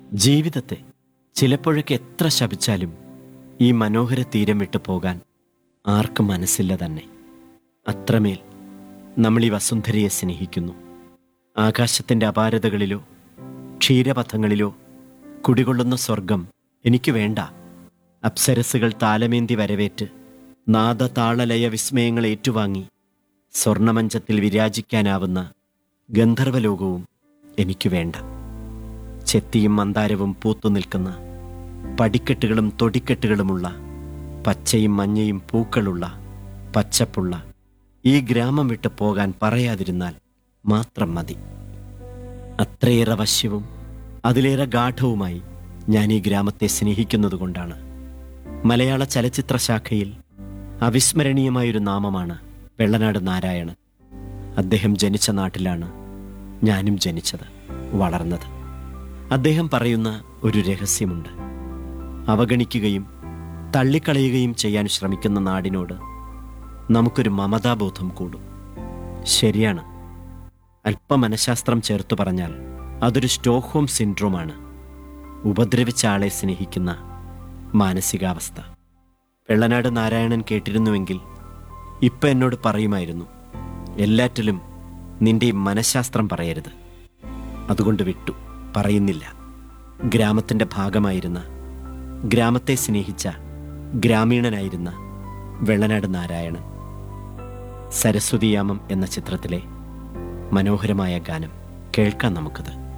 ജീവിതത്തെ ചിലപ്പോഴൊക്കെ എത്ര ശപിച്ചാലും ഈ മനോഹര തീരം വിട്ടു പോകാൻ ആർക്കും മനസ്സില്ല തന്നെ അത്രമേൽ നമ്മൾ ഈ വസുന്ധരയെ സ്നേഹിക്കുന്നു ആകാശത്തിൻ്റെ അപാരതകളിലോ ക്ഷീരപഥങ്ങളിലോ കുടികൊള്ളുന്ന സ്വർഗം എനിക്ക് വേണ്ട അപ്സരസുകൾ താലമേന്തി വരവേറ്റ് നാദ താളലയ വിസ്മയങ്ങൾ ഏറ്റുവാങ്ങി സ്വർണമഞ്ചത്തിൽ വിരാജിക്കാനാവുന്ന ഗന്ധർവലോകവും എനിക്ക് വേണ്ട ചെത്തിയും മന്ദാരവും പൂത്തു നിൽക്കുന്ന പടിക്കെട്ടുകളും തൊടിക്കെട്ടുകളുമുള്ള പച്ചയും മഞ്ഞയും പൂക്കളുള്ള പച്ചപ്പുള്ള ഈ ഗ്രാമം വിട്ട് പോകാൻ പറയാതിരുന്നാൽ മാത്രം മതി അത്രയേറെ വശ്യവും അതിലേറെ ഗാഠവുമായി ഞാൻ ഈ ഗ്രാമത്തെ സ്നേഹിക്കുന്നതുകൊണ്ടാണ് മലയാള ചലച്ചിത്ര ശാഖയിൽ അവിസ്മരണീയമായൊരു നാമമാണ് വെള്ളനാട് നാരായണൻ അദ്ദേഹം ജനിച്ച നാട്ടിലാണ് ഞാനും ജനിച്ചത് വളർന്നത് അദ്ദേഹം പറയുന്ന ഒരു രഹസ്യമുണ്ട് അവഗണിക്കുകയും തള്ളിക്കളയുകയും ചെയ്യാൻ ശ്രമിക്കുന്ന നാടിനോട് നമുക്കൊരു മമതാബോധം കൂടും ശരിയാണ് അല്പ മനഃശാസ്ത്രം ചേർത്ത് പറഞ്ഞാൽ അതൊരു സ്റ്റോക്ക്ഹോം സിൻഡ്രോമാണ് ഉപദ്രവിച്ച ആളെ സ്നേഹിക്കുന്ന മാനസികാവസ്ഥ വെള്ളനാട് നാരായണൻ കേട്ടിരുന്നുവെങ്കിൽ ഇപ്പം എന്നോട് പറയുമായിരുന്നു എല്ലാറ്റിലും നിന്റെ ഈ മനഃശാസ്ത്രം പറയരുത് അതുകൊണ്ട് വിട്ടു പറയുന്നില്ല ഗ്രാമത്തിൻ്റെ ഭാഗമായിരുന്ന ഗ്രാമത്തെ സ്നേഹിച്ച ഗ്രാമീണനായിരുന്ന വെള്ളനാട് നാരായണൻ സരസ്വതിയാമം എന്ന ചിത്രത്തിലെ മനോഹരമായ ഗാനം കേൾക്കാം നമുക്കത്